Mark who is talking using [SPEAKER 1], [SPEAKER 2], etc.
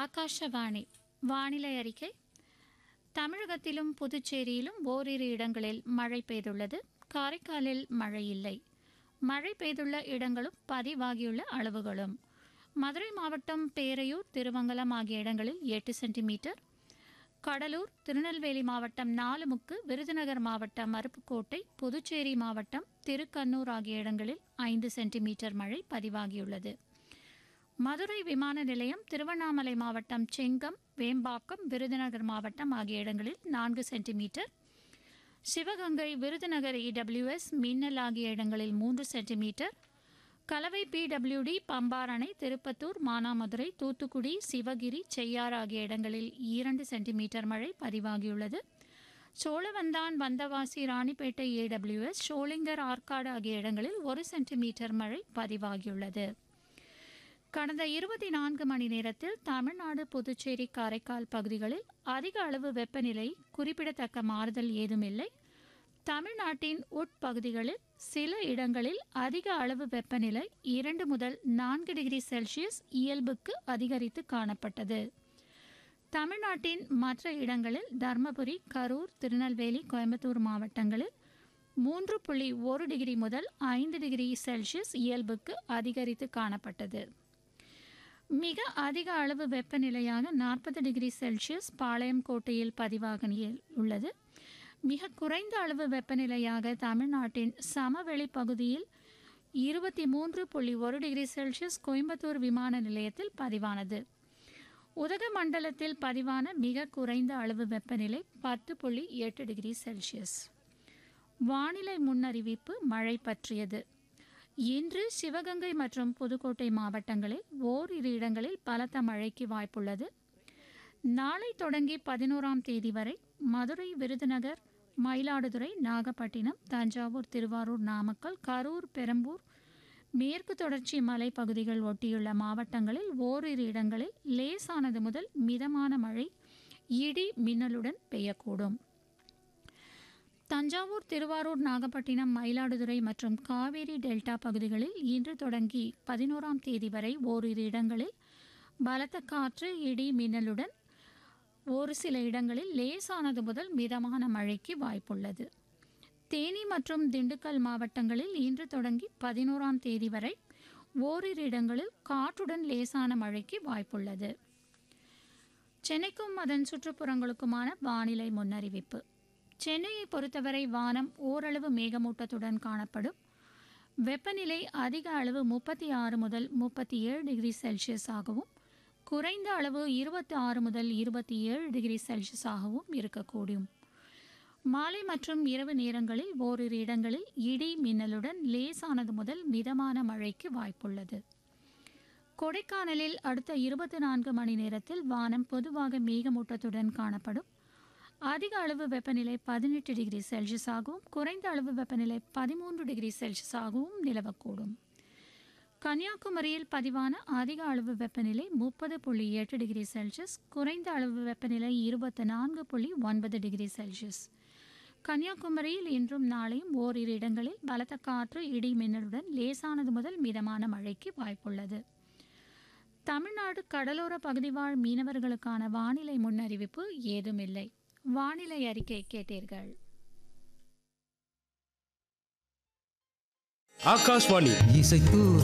[SPEAKER 1] ஆகாஷவாணி வானிலை அறிக்கை தமிழகத்திலும் புதுச்சேரியிலும் ஓரிரு இடங்களில் மழை பெய்துள்ளது காரைக்காலில் மழை இல்லை மழை பெய்துள்ள இடங்களும் பதிவாகியுள்ள அளவுகளும் மதுரை மாவட்டம் பேரையூர் திருமங்கலம் ஆகிய இடங்களில் எட்டு சென்டிமீட்டர் கடலூர் திருநெல்வேலி மாவட்டம் நாலுமுக்கு விருதுநகர் மாவட்டம் அருப்புக்கோட்டை புதுச்சேரி மாவட்டம் திருக்கண்ணூர் ஆகிய இடங்களில் ஐந்து சென்டிமீட்டர் மழை பதிவாகியுள்ளது மதுரை விமான நிலையம் திருவண்ணாமலை மாவட்டம் செங்கம் வேம்பாக்கம் விருதுநகர் மாவட்டம் ஆகிய இடங்களில் நான்கு சென்டிமீட்டர் சிவகங்கை விருதுநகர் இடபிள்யூஎஸ் மின்னல் ஆகிய இடங்களில் மூன்று சென்டிமீட்டர் கலவை பிடபிள்யூடி பம்பாரணை திருப்பத்தூர் மானாமதுரை தூத்துக்குடி சிவகிரி செய்யார் ஆகிய இடங்களில் இரண்டு சென்டிமீட்டர் மழை பதிவாகியுள்ளது சோழவந்தான் வந்தவாசி ராணிப்பேட்டை ஏடபிள்யூஎஸ் ஷோலிங்கர் ஆற்காடு ஆகிய இடங்களில் ஒரு சென்டிமீட்டர் மழை பதிவாகியுள்ளது கடந்த இருபத்தி நான்கு மணி நேரத்தில் தமிழ்நாடு புதுச்சேரி காரைக்கால் பகுதிகளில் அதிக அளவு வெப்பநிலை குறிப்பிடத்தக்க மாறுதல் ஏதுமில்லை தமிழ்நாட்டின் உட்பகுதிகளில் சில இடங்களில் அதிக அளவு வெப்பநிலை இரண்டு முதல் நான்கு டிகிரி செல்சியஸ் இயல்புக்கு அதிகரித்து காணப்பட்டது தமிழ்நாட்டின் மற்ற இடங்களில் தர்மபுரி கரூர் திருநெல்வேலி கோயம்புத்தூர் மாவட்டங்களில் மூன்று புள்ளி ஒரு டிகிரி முதல் ஐந்து டிகிரி செல்சியஸ் இயல்புக்கு அதிகரித்து காணப்பட்டது மிக அதிக அளவு வெப்பநிலையாக நாற்பது டிகிரி செல்சியஸ் பாளையம் கோட்டையில் பதிவாக உள்ளது மிக குறைந்த அளவு வெப்பநிலையாக தமிழ்நாட்டின் சமவெளி பகுதியில் இருபத்தி மூன்று புள்ளி ஒரு டிகிரி செல்சியஸ் கோயம்புத்தூர் விமான நிலையத்தில் பதிவானது உதகமண்டலத்தில் பதிவான மிக குறைந்த அளவு வெப்பநிலை பத்து புள்ளி எட்டு டிகிரி செல்சியஸ் வானிலை முன்னறிவிப்பு மழை பற்றியது இன்று சிவகங்கை மற்றும் புதுக்கோட்டை மாவட்டங்களில் ஓரிரு இடங்களில் பலத்த மழைக்கு வாய்ப்புள்ளது நாளை தொடங்கி பதினோராம் தேதி வரை மதுரை விருதுநகர் மயிலாடுதுறை நாகப்பட்டினம் தஞ்சாவூர் திருவாரூர் நாமக்கல் கரூர் பெரம்பூர் மேற்கு தொடர்ச்சி மலைப்பகுதிகள் ஒட்டியுள்ள மாவட்டங்களில் ஓரிரு இடங்களில் லேசானது முதல் மிதமான மழை இடி மின்னலுடன் பெய்யக்கூடும் தஞ்சாவூர் திருவாரூர் நாகப்பட்டினம் மயிலாடுதுறை மற்றும் காவேரி டெல்டா பகுதிகளில் இன்று தொடங்கி பதினோராம் தேதி வரை ஓரிரு இடங்களில் பலத்த காற்று இடி மின்னலுடன் ஒரு சில இடங்களில் லேசானது முதல் மிதமான மழைக்கு வாய்ப்புள்ளது தேனி மற்றும் திண்டுக்கல் மாவட்டங்களில் இன்று தொடங்கி பதினோராம் தேதி வரை ஓரிரு இடங்களில் காற்றுடன் லேசான மழைக்கு வாய்ப்புள்ளது சென்னைக்கும் அதன் சுற்றுப்புறங்களுக்குமான வானிலை முன்னறிவிப்பு சென்னையை பொறுத்தவரை வானம் ஓரளவு மேகமூட்டத்துடன் காணப்படும் வெப்பநிலை அதிக அளவு முப்பத்தி ஆறு முதல் முப்பத்தி ஏழு டிகிரி செல்சியஸ் ஆகவும் குறைந்த அளவு இருபத்தி ஆறு முதல் இருபத்தி ஏழு டிகிரி செல்சியஸ் ஆகவும் இருக்கக்கூடும் மாலை மற்றும் இரவு நேரங்களில் ஓரிரு இடங்களில் இடி மின்னலுடன் லேசானது முதல் மிதமான மழைக்கு வாய்ப்புள்ளது கொடைக்கானலில் அடுத்த இருபத்தி நான்கு மணி நேரத்தில் வானம் பொதுவாக மேகமூட்டத்துடன் காணப்படும் அதிக அளவு வெப்பநிலை பதினெட்டு டிகிரி செல்சியஸ் ஆகவும் குறைந்த அளவு வெப்பநிலை பதிமூன்று டிகிரி செல்சியஸ் ஆகவும் நிலவக்கூடும் கன்னியாகுமரியில் பதிவான அதிக அளவு வெப்பநிலை முப்பது புள்ளி எட்டு டிகிரி செல்சியஸ் குறைந்த அளவு வெப்பநிலை இருபத்தி நான்கு புள்ளி ஒன்பது டிகிரி செல்சியஸ் கன்னியாகுமரியில் இன்றும் நாளையும் ஓரிரு இடங்களில் பலத்த காற்று இடி மின்னலுடன் லேசானது முதல் மிதமான மழைக்கு வாய்ப்புள்ளது தமிழ்நாடு கடலோர பகுதி வாழ் மீனவர்களுக்கான வானிலை முன்னறிவிப்பு ஏதுமில்லை வானிலை அறிக்கை கேட்டீர்கள்
[SPEAKER 2] ஆகாஷ்வாணி
[SPEAKER 3] இசைத்தூர